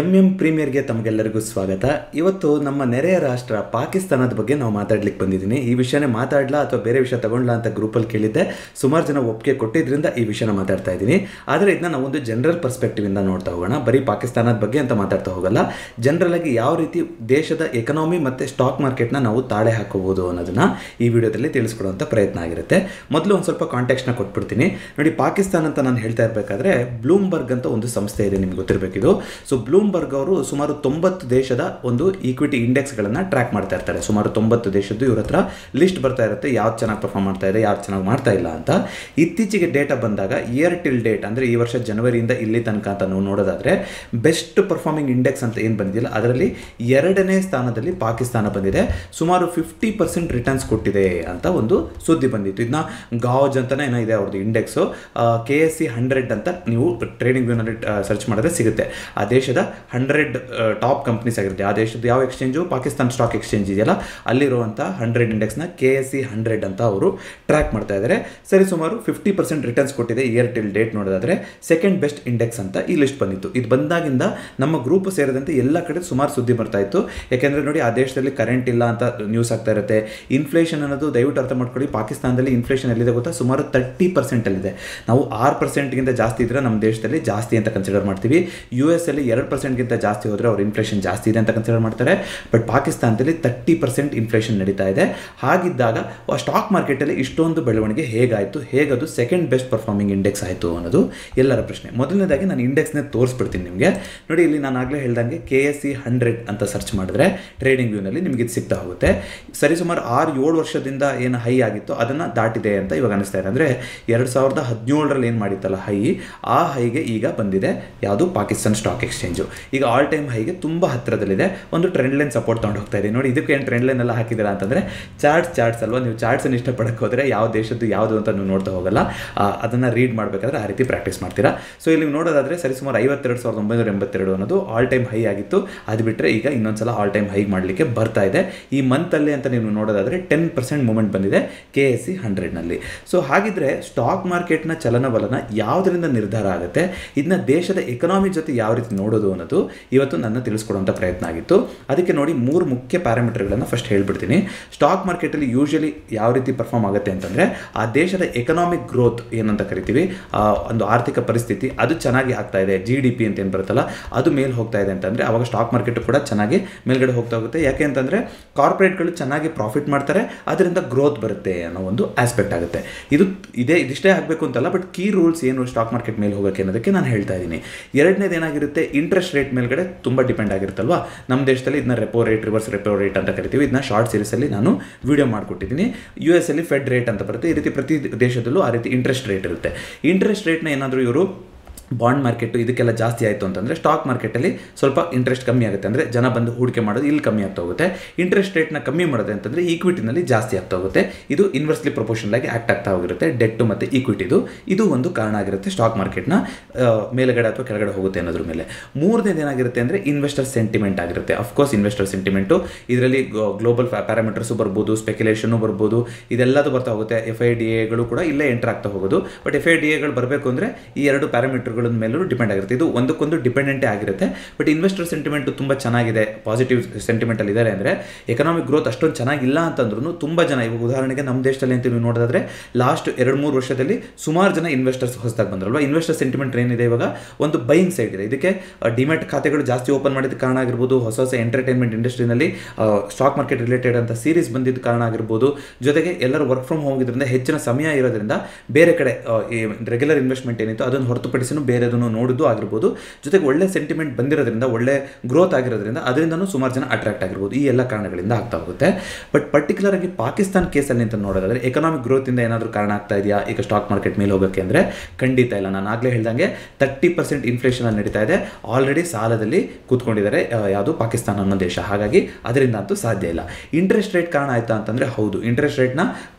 M M ಪ್ರೀಮಿಯರ್ಗೆ ತಮಗೆಲ್ಲರಿಗೂ ಸ್ವಾಗತ ಇವತ್ತು ನಮ್ಮ ನೆರೆಯ ರಾಷ್ಟ್ರ ಪಾಕಿಸ್ತಾನದ ಬಗ್ಗೆ ನಾವು ಮಾತಾಡ್ಲಿಕ್ಕೆ ಬಂದಿದ್ದೀನಿ ಈ ವಿಷಯನೇ ಮಾತಾಡ್ಲಾ ಅಥವಾ ಬೇರೆ ವಿಷಯ ತಗೊಂಡ್ಲಾ ಅಂತ ಗ್ರೂಪಲ್ಲಿ ಕೇಳಿದ್ದೆ ಸುಮಾರು ಜನ ಒಪ್ಪಿಗೆ ಕೊಟ್ಟಿದ್ರಿಂದ ಈ ವಿಷಯನ ಮಾತಾಡ್ತಾ ಇದ್ದೀನಿ ಆದರೆ ಇದನ್ನ ನಾವು ಒಂದು ಜನರಲ್ ಪರ್ಸ್ಪೆಕ್ಟಿವ್ ಇಂದ ನೋಡ್ತಾ ಹೋಗೋಣ ಬರೀ ಪಾಕಿಸ್ತಾನದ ಬಗ್ಗೆ ಅಂತ ಮಾತಾಡ್ತಾ ಹೋಗಲ್ಲ ಜನರಲ್ ಆಗಿ ಯಾವ ರೀತಿ ದೇಶದ ಎಕನಾಮಿ ಮತ್ತೆ ಸ್ಟಾಕ್ ಮಾರ್ಕೆಟ್ನ ನಾವು ತಾಳೆ ಹಾಕೋಬಹುದು ಅನ್ನೋದನ್ನ ಈ ವಿಡಿಯೋದಲ್ಲಿ ತಿಳಿಸ್ಕೊಡುವಂಥ ಪ್ರಯತ್ನ ಆಗಿರುತ್ತೆ ಮೊದಲು ಒಂದು ಸ್ವಲ್ಪ ಕಾಂಟೆಕ್ಸ್ನ ಕೊಟ್ಬಿಡ್ತೀನಿ ನೋಡಿ ಪಾಕಿಸ್ತಾನ ಅಂತ ನಾನು ಹೇಳ್ತಾ ಇರಬೇಕಾದ್ರೆ ಬ್ಲೂಮ್ಬರ್ಗ್ ಅಂತ ಒಂದು ಸಂಸ್ಥೆ ಇದೆ ನಿಮ್ಗೆ ಗೊತ್ತಿರಬೇಕಿದು ಸೊ ಬ್ಲೂಮ್ಬರ್ಗ್ ಅವರು ಸುಮಾರು ತೊಂಬತ್ತು ದೇಶದ ಒಂದು ಈಕ್ವಿಟಿ ಇಂಡೆಕ್ಸ್ಗಳನ್ನು ಟ್ರ್ಯಾಕ್ ಮಾಡ್ತಾ ಇರ್ತಾರೆ ಸುಮಾರು ತೊಂಬತ್ತು ದೇಶದ್ದು ಇವ್ರ ಹತ್ರ ಲಿಸ್ಟ್ ಬರ್ತಾ ಇರುತ್ತೆ ಯಾವ್ದು ಚೆನ್ನಾಗಿ ಪರ್ಫಾರ್ಮ್ ಮಾಡ್ತಾ ಇದೆ ಯಾವ್ದು ಚೆನ್ನಾಗಿ ಮಾಡ್ತಾ ಇಲ್ಲ ಅಂತ ಇತ್ತೀಚೆಗೆ ಡೇಟಾ ಬಂದಾಗ ಇಯರ್ ಟಿಲ್ ಡೇಟ್ ಅಂದರೆ ಈ ವರ್ಷ ಜನವರಿಯಿಂದ ಇಲ್ಲಿ ತನಕ ಅಂತ ನಾವು ನೋಡೋದಾದ್ರೆ ಬೆಸ್ಟ್ ಪರ್ಫಾರ್ಮಿಂಗ್ ಇಂಡೆಕ್ಸ್ ಅಂತ ಏನು ಬಂದಿಲ್ಲ ಅದರಲ್ಲಿ ಎರಡನೇ ಸ್ಥಾನದಲ್ಲಿ ಪಾಕಿಸ್ತಾನ ಬಂದಿದೆ ಸುಮಾರು ಫಿಫ್ಟಿ ಪರ್ಸೆಂಟ್ ರಿಟರ್ನ್ಸ್ ಕೊಟ್ಟಿದೆ ಅಂತ ಒಂದು ಸುದ್ದಿ ಬಂದಿತ್ತು ಇದನ್ನ ಗಾವ್ಜ್ ಅಂತಾನೆ ಏನೋ ಇದೆ ಅವ್ರದ್ದು index K S C hundred ಅಂತ ನೀವು ಟ್ರೇಡಿಂಗ್ ವ್ಯೂನಲ್ಲಿ ಸರ್ಚ್ ಮಾಡಿದ್ರೆ ಸಿಗುತ್ತೆ ಆ ದೇಶದ ಹಂಡ್ರೆಡ್ ಟಾಪ್ ಕಂಪ್ನೀಸ್ ಆಗಿರುತ್ತೆ ಆ ದೇಶದ ಯಾವ ಎಕ್ಸ್ಚೇಂಜು ಪಾಕಿಸ್ತಾನ್ ಸ್ಟಾಕ್ ಎಕ್ಸ್ಚೇಂಜ್ ಇದೆಯಲ್ಲ ಅಲ್ಲಿರುವಂಥ ಹಂಡ್ರೆಡ್ ಇಂಡೆಕ್ಸ್ನ ಕೆ ಎಸ್ ಸಿ ಹಂಡ್ರೆಡ್ ಅಂತ ಅವರು ಟ್ರ್ಯಾಕ್ ಮಾಡ್ತಾ ಇದ್ದಾರೆ ಸರಿ ಸುಮಾರು ಫಿಫ್ಟಿ ಪರ್ಸೆಂಟ್ ರಿಟರ್ನ್ಸ್ ಕೊಟ್ಟಿದೆ ಇಯರ್ ಟಿಲ್ ಡೇಟ್ ನೋಡೋದಾದ್ರೆ ಸೆಕೆಂಡ್ ಬೆಸ್ಟ್ ಇಂಡೆಕ್ಸ್ ಅಂತ ಈ ಲಿಸ್ಟ್ ಬಂದಿತ್ತು ಇದು ಬಂದಾಗಿಂದ ನಮ್ಮ ಗ್ರೂಪ್ ಸೇರಿದಂತೆ ಎಲ್ಲ ಕಡೆ ಸುಮಾರು ಸುದ್ದಿ ಬರ್ತಾ ಇತ್ತು ಯಾಕೆಂದ್ರೆ ನೋಡಿ ಆ ದೇಶದಲ್ಲಿ ಕರೆಂಟ್ ಇಲ್ಲ ಅಂತ ನ್ಯೂಸ್ ಆಗ್ತಾ ಇರುತ್ತೆ ಇನ್ಫ್ಲೇಷನ್ ಅನ್ನೋದು ದಯವಿಟ್ಟು ಅರ್ಥ ಮಾಡ್ಕೊಳ್ಳಿ ಪಾಕಿಸ್ತಾನದಲ್ಲಿ ಇನ್ಫ್ಲೇಷನ್ ಎಲ್ಲಿದೆ ಗೊತ್ತಾ ಸುಮಾರು ತರ್ಟಿ ಪರ್ಸೆಂಟ್ ಅಲ್ಲಿದೆ ನಾವು ಆರು ಪರ್ಸೆಂಟ್ಗಿಂತ ಜಾಸ್ತಿ ಇದ್ರೆ ನಮ್ಮ ದೇಶದಲ್ಲಿ ಜಾಸ್ತಿ ಅಂತ ಕನ್ಸಿಡರ್ ಮಾಡ್ತೀವಿ ಯು ಎಸ್ ಅಲ್ಲಿ ಎರಡು ಪರ್ಸೆಂಟ್ಗಿಂತ ಜಾಸ್ತಿ ಹೋದರೆ ಅವ್ರ ಇನ್ಫ್ಲೇಷನ್ ಜಾಸ್ತಿ ಇದೆ ಅಂತ ಕನ್ಸಿಡರ್ ಮಾಡ್ತಾರೆ ಬಟ್ ಪಾಕಿಸ್ತಾನದಲ್ಲಿ ತರ್ಟಿ ಪರ್ಸೆಂಟ್ ಇನ್ಫ್ಲೇಷನ್ ನಡೀತಾ ಇದೆ ಹಾಗಿದ್ದಾಗ ಸ್ಟಾಕ್ ಮಾರ್ಕೆಟಲ್ಲಿ ಇಷ್ಟೊಂದು ಬೆಳವಣಿಗೆ ಹೇಗಾಯಿತು ಹೇಗದು ಸೆಕೆಂಡ್ ಬೆಸ್ಟ್ ಪರ್ಫಾರ್ಮಿಂಗ್ ಇಂಡೆಕ್ಸ್ ಆಯಿತು ಅನ್ನೋದು ಎಲ್ಲರ ಪ್ರಶ್ನೆ ಮೊದಲನೇದಾಗಿ ನಾನು ಇಂಡೆಕ್ಸ್ನ ತೋರಿಸ್ಬಿಡ್ತೀನಿ ನಿಮಗೆ ನೋಡಿ ಇಲ್ಲಿ ನಾನು ಆಗಲೇ ಹೇಳ್ದಂಗೆ ಕೆ ಎಸ್ ಸಿ ಹಂಡ್ರೆಡ್ ಅಂತ ಸರ್ಚ್ ಮಾಡಿದ್ರೆ ಟ್ರೇಡಿಂಗ್ ವ್ಯೂನಲ್ಲಿ ನಿಮಗೆ ಇದು ಸಿಗ್ತಾ ಹೋಗುತ್ತೆ ಸರಿಸುಮಾರು ಆರು ಏಳು ವರ್ಷದಿಂದ ಏನು ಹೈ ಆಗಿತ್ತು ಅದನ್ನು ದಾಟಿದೆ ಅಂತ ಇವಾಗ ಅನಿಸ್ತಾ ಇದೆ ಅಂದರೆ ಎರಡು ಸಾವಿರದ ಹದಿನೇಳರಲ್ಲಿ ಏನು ಮಾಡಿತ್ತಲ್ಲ ಹೈ ಆ ಹೈಗೆ ಈಗ ಬಂದಿದೆ ಯಾವುದು ಪಾಕಿಸ್ತಾನ್ ಸ್ಟಾಕ್ ಎಕ್ಸ್ಚೇಂಜು ಈಗ ಆಲ್ ಟೈಮ್ ಹೈಗೆ ತುಂಬ ಹತ್ತಿರದಲ್ಲಿದೆ ಒಂದು ಟ್ರೆಂಡ್ ಲೈನ್ ಸಪೋರ್ಟ್ ತೊಗೊಂಡು ಹೋಗ್ತಾ ಇದೆ ನೋಡಿ ಇದಕ್ಕೆ ಏನು ಟ್ರೆಂಡ್ ಲೈನ್ ಎಲ್ಲ ಹಾಕಿದ್ದೀರಾ ಅಂತಂದರೆ ಚಾರ್ಟ್ಸ್ ಚಾರ್ಟ್ಸ್ ಅಲ್ವಾ ನೀವು ಚಾರ್ಟ್ಸನ್ನು ಇಷ್ಟಪಡಕ್ಕೆ ಹೋದರೆ ಯಾವ ದೇಶದ್ದು ಯಾವುದು ಅಂತ ನೀವು ನೋಡ್ತಾ ಹೋಗಲ್ಲ ಅದನ್ನು ರೀಡ್ ಮಾಡಬೇಕಾದ್ರೆ ಆ ರೀತಿ ಪ್ರಾಕ್ಟೀಸ್ ಮಾಡ್ತೀರಾ ಸೊ ಇಲ್ಲಿ ನೀವು ನೋಡೋದಾದರೆ ಸರಿಸುಮಾರು ಐವತ್ತೆರಡು ಸಾವಿರದ ಒಂಬೈನೂರ ಎಂಬತ್ತೆರಡು ಅನ್ನೋದು ಆಲ್ ಟೈಮ್ ಹೈ ಆಗಿತ್ತು ಅದು ಬಿಟ್ಟರೆ ಈಗ ಇನ್ನೊಂದ್ಸಲ ಆಲ್ ಟೈಮ್ ಹೈ ಮಾಡಲಿಕ್ಕೆ ಬರ್ತಾ ಇದೆ ಈ ಮಂತಲ್ಲಿ ಅಂತ ನೀವು ನೋಡೋದಾದರೆ ಟೆನ್ ಪರ್ಸೆಂಟ್ ಮೂಮೆಂಟ್ ಬಂದಿದೆ ಕೆ ಎಸ್ ಸಿ ಹಂಡ್ರೆಡ್ನಲ್ಲಿ ಸೊ ಹಾಗಿದ್ರೆ ಸ್ಟಾಕ್ ಮಾರ್ಕೆಟ್ನ ಚಲನವಲನ ಯಾವುದರಿಂದ ನಿರ್ಧಾರ ಆಗುತ್ತೆ ಇದನ್ನ ದೇಶದ ಎಕನಾಮಿ ಜೊತೆ ಯಾವ ರೀತಿ ನೋಡೋದು ಅನ್ನೋದು ಇವತ್ತು ನನ್ನ ತಿಳಿಸ್ಕೊಡುವಂಥ ಪ್ರಯತ್ನ ಆಗಿತ್ತು ಅದಕ್ಕೆ ನೋಡಿ ಮೂರು ಮುಖ್ಯ ಪ್ಯಾರಾಮೀಟರ್ಗಳನ್ನು ಫಸ್ಟ್ ಹೇಳ್ಬಿಡ್ತೀನಿ ಸ್ಟಾಕ್ ಮಾರ್ಕೆಟಲ್ಲಿ ಯೂಶಲಿ ಯಾವ ರೀತಿ ಪರ್ಫಾರ್ಮ್ ಆಗುತ್ತೆ ಅಂತಂದರೆ ಆ ದೇಶದ ಎಕನಾಮಿಕ್ ಗ್ರೋತ್ ಏನಂತ ಕರಿತೀವಿ ಆ ಒಂದು ಆರ್ಥಿಕ ಪರಿಸ್ಥಿತಿ ಅದು ಚೆನ್ನಾಗಿ ಆಗ್ತಾ ಇದೆ ಜಿ ಡಿ ಪಿ ಅಂತ ಏನು ಬರುತ್ತಲ್ಲ ಅದು ಮೇಲೆ ಹೋಗ್ತಾ ಇದೆ ಅಂತಂದರೆ ಅವಾಗ ಸ್ಟಾಕ್ ಮಾರ್ಕೆಟ್ ಕೂಡ ಚೆನ್ನಾಗಿ ಮೇಲ್ಗಡೆ ಹೋಗ್ತಾ ಹೋಗುತ್ತೆ ಯಾಕೆ ಅಂತಂದರೆ ಕಾರ್ಪೊರೇಟ್ಗಳು ಚೆನ್ನಾಗಿ ಪ್ರಾಫಿಟ್ ಮಾಡ್ತಾರೆ ಅದರಿಂದ ಗ್ರೋತ್ ಬರುತ್ತೆ ಅನ್ನೋ ಒಂದು ಆಸ್ಪೆಕ್ಟ್ ಆಗುತ್ತೆ ಇದು ಇದೇ ಇದಿಷ್ಟೇ ಆಗಬೇಕು ಅಂತಲ್ಲ ಬಟ್ ಕೀ ರೂಲ್ಸ್ ಏನು ಸ್ಟಾಕ್ ಮಾರ್ಕೆಟ್ ಮೇಲೆ ಹೋಗೋಕ್ಕೆ ಅನ್ನೋದಕ್ಕೆ ನಾನು ಹೇಳ್ತಾ ಇದ್ದೀನಿ ಎರಡನೇದು ಏನಾಗಿರುತ್ತೆ ಇಂಟ್ರೆಸ್ಟ್ ರೇಟ್ ಮೇಲ್ಗಡೆ ತುಂಬ ಡಿಪೆಂಡ್ ಆಗಿರುತ್ತಲ್ವಾ ನಮ್ಮ ದೇಶದಲ್ಲಿ ಇದನ್ನ repo rate reverse repo rate ಅಂತ ಕರಿತೀವಿ ಇದನ್ನ ಶಾರ್ಟ್ ಸೀರೀಸಲ್ಲಿ ನಾನು ವಿಡಿಯೋ ಮಾಡಿಕೊಟ್ಟಿದ್ದೀನಿ ಯು ಎಸ್ ಅಲ್ಲಿ ಫೆಡ್ ರೇಟ್ ಅಂತ ಬರುತ್ತೆ ಈ ರೀತಿ ಪ್ರತಿ ದೇಶದಲ್ಲೂ ಆ ರೀತಿ ಇಂಟ್ರೆಸ್ಟ್ ರೇಟ್ ಇರುತ್ತೆ ಇಂಟ್ರೆಸ್ಟ್ ರೇಟ್ನ ಏನಾದರೂ ಇವರು ಬಾಂಡ್ ಮಾರ್ಕೆಟು ಇದಕ್ಕೆಲ್ಲ ಜಾಸ್ತಿ ಆಯಿತು ಅಂತಂದರೆ ಸ್ಟಾಕ್ ಮಾರ್ಕೆಟಲ್ಲಿ ಸ್ವಲ್ಪ ಇಂಟ್ರೆಸ್ಟ್ ಕಮ್ಮಿ ಆಗುತ್ತೆ ಅಂದರೆ ಜನ ಬಂದು ಹೂಡಿಕೆ ಮಾಡೋದು ಇಲ್ಲಿ ಕಮ್ಮಿ ಆಗ್ತಾ ಹೋಗುತ್ತೆ ಇಂಟ್ರೆಸ್ಟ್ ರೇಟ್ನ ಕಮ್ಮಿ ಮಾಡೋದು ಅಂತಂದರೆ ಈಕ್ವಿಟಿನಲ್ಲಿ ಜಾಸ್ತಿ ಆಗ್ತಾ ಹೋಗುತ್ತೆ ಇದು ಇನ್ವರ್ಸ್ಲಿ ಪ್ರಪೋರ್ಷನಲ್ ಆಗಿ ಆ್ಯಕ್ಟ್ ಆಗ್ತಾ ಹೋಗಿರುತ್ತೆ ಡೆಟ್ಟು ಮತ್ತು ಈಕ್ವಿಟಿದು ಇದು ಒಂದು ಕಾರಣ ಆಗಿರುತ್ತೆ ಸ್ಟಾಕ್ ಮಾರ್ಕೆಟ್ನ ಮೇಲುಗಡೆ ಅಥವಾ ಕೆಳಗಡೆ ಹೋಗುತ್ತೆ ಅನ್ನೋದ್ರ ಮೇಲೆ ಮೂರನೇದು ಏನಾಗಿರುತ್ತೆ ಅಂದರೆ ಇನ್ವೆಸ್ಟರ್ ಸೆಂಟಿಮೆಂಟ್ ಆಗಿರುತ್ತೆ ಅಫ್ಕೋರ್ಸ್ ಇನ್ವೆಸ್ಟರ್ ಸೆಂಟಿಮೆಂಟು ಇದರಲ್ಲಿ ಗ್ಲೋಬಲ್ ಪ್ಯಾರಾಮೀಟರ್ಸು ಬರ್ಬೋದು ಸ್ಪೆಕ್ಯುಲೇಷನು ಬರ್ಬೋದು ಇದೆಲ್ಲದು ಬರ್ತಾ ಹೋಗುತ್ತೆ ಎಫ್ ಐ ಡಿ ಎಗಳು ಕೂಡ ಇಲ್ಲೇ ಎಂಟರ್ ಆಗ್ತಾ ಹೋಗೋದು ಬಟ್ ಎಫ್ ಐ ಡಿ ಎಗಳು ಬರಬೇಕು ಅಂದರೆ ಈ ಎರಡು ಪ್ಯಾರಾಮೀಟರ್ಗಳ ಮೇಲೂ ಡಿಪೆಂಡ್ ಆಗಿರುತ್ತೆ ಇದು ಒಂದಕ್ಕೊಂದು ಡಿಪೆಂಡೆಂಟೇ ಆಗಿರುತ್ತೆ ಬಟ್ ಇನ್ವೆಸ್ಟರ್ ಸೆಂಟಿಮೆಂಟ್ ತುಂಬ ಚೆನ್ನಾಗಿದೆ ಪಾಸಿಟಿವ್ ಸೆಂಟಿಮೆಂಟಲ್ಲಿ ಇದ್ದಾರೆ ಅಂದರೆ ಎಕನಾಮಿಕ್ ಗ್ರೋತ್ ಅಷ್ಟೊಂದು ಚೆನ್ನಾಗಿಲ್ಲ ಅಂತಂದ್ರೂ ತುಂಬ ಜನ ಇವಾಗ ಉದಾಹರಣೆಗೆ ನಮ್ಮ ದೇಶದಲ್ಲಿ ಅಂತ ನೀವು ನೋಡೋದಾದ್ರೆ ಲಾಸ್ಟ್ ಎರಡು ಮೂರು ವರ್ಷದಲ್ಲಿ ಸುಮಾರು ಜನ ಇನ್ವೆಸ್ಟರ್ಸ್ ಹೊಸದಾಗಿ ಬಂದ್ರಲ್ವಾ ಇನ್ವೆಸ್ಟರ್ ಸೆಂಟಿಮೆಂಟ್ ಏನಿದೆ ಇವಾಗ ಒಂದು ಬೈಯಿಂಗ್ ಸೈಡ್ ಇದೆ ಇದಕ್ಕೆ ಡಿಮ್ಯಾಟ್ ಖಾತೆಗಳು ಜಾಸ್ತಿ ಓಪನ್ ಮಾಡಿದ ಕಾರಣ ಆಗಿರ್ಬೋದು ಹೊಸ ಹೊಸ ಎಂಟರ್ಟೈನ್ಮೆಂಟ್ ಇಂಡಸ್ಟ್ರಿನಲ್ಲಿ ಸ್ಟಾಕ್ ಮಾರ್ಕೆಟ್ ರಿಲೇಟೆಡ್ ಅಂತ ಸೀರೀಸ್ ಬಂದಿದ್ದ ಕಾರಣ ಆಗಿರ್ಬೋದು ಜೊತೆಗೆ ಎಲ್ಲರೂ ವರ್ಕ್ ಫ್ರಮ್ ಹೋಗಿದ್ರಿಂದ ಹೆಚ್ಚಿನ ಸಮಯ ಇರೋದ್ರಿಂದ ಬೇರೆ ಕಡೆ ರೆಗ್ಯುಲರ್ ಇನ್ವೆಸ್ಟ್ಮೆಂಟ್ ಏನಿತ್ತು ಅದನ್ನು ಹೊರತುಪಡಿಸಿನೂ ಬೇರೆದನ್ನು ನೋಡೋದು ಆಗಿರ್ಬೋದು ಜೊತೆಗೆ ಒಳ್ಳೆ ಸೆಂಟಿಮೆಂಟ್ ಬಂದಿರೋದ್ರಿಂದ ಒಳ್ಳೆ ಗ್ರೋತ್ ಆಗಿರೋದ್ರಿಂದ ಅದರಿಂದನೂ ಸುಮಾರು ಜನ ಅಟ್ರಾಕ್ಟ್ ಆಗಿರ್ಬೋದು ಈ ಎಲ್ಲ ಕಾರಣಗಳಿಂದ ಆಗ್ತಾ ಹೋಗುತ್ತೆ ಬಟ್ ಪರ್ಟಿಕ್ಯುಲರ್ ಆಗಿ ಪಾಕಿಸ್ತಾನ್ ಕೇಸಲ್ಲಿ ಅಂತ ನೋಡೋದಾದ್ರೆ ಎಕನಾಮಿಕ್ ಗ್ರೋತಿಂದ ಏನಾದರೂ ಕಾರಣ ಆಗ್ತಾ ಇದೆಯಾ ಈಗ ಸ್ಟಾಕ್ ಮಾರ್ಕೆಟ್ ಮೇಲೆ ಹೋಗೋಕ್ಕೆ ಅಂದರೆ ಖಂಡಿತ ಇಲ್ಲ ನಾನು ಆಗಲೇ ಹೇಳ್ದಂಗೆ ತರ್ಟಿ ಪರ್ಸೆಂಟ್ ಇನ್ಫ್ಲೇಷನ್ ಅಲ್ಲಿ ನಡೀತಾ ಇದೆ ಆಲ್ರೆಡಿ ಸಾಲದಲ್ಲಿ ಕೂತ್ಕೊಂಡಿದ್ದಾರೆ ಯಾವುದು ಪಾಕಿಸ್ತಾನ ಅನ್ನೋ ದೇಶ ಹಾಗಾಗಿ ಅದರಿಂದ ಅಂತೂ ಸಾಧ್ಯ ಇಲ್ಲ ಇಂಟ್ರೆಸ್ಟ್ ರೇಟ್ ಕಾರಣ ಆಯ್ತಾ ಅಂತಂದರೆ ಹೌದು ಇಂಟ್ರೆಸ್ಟ್ ರೇಟ್ನ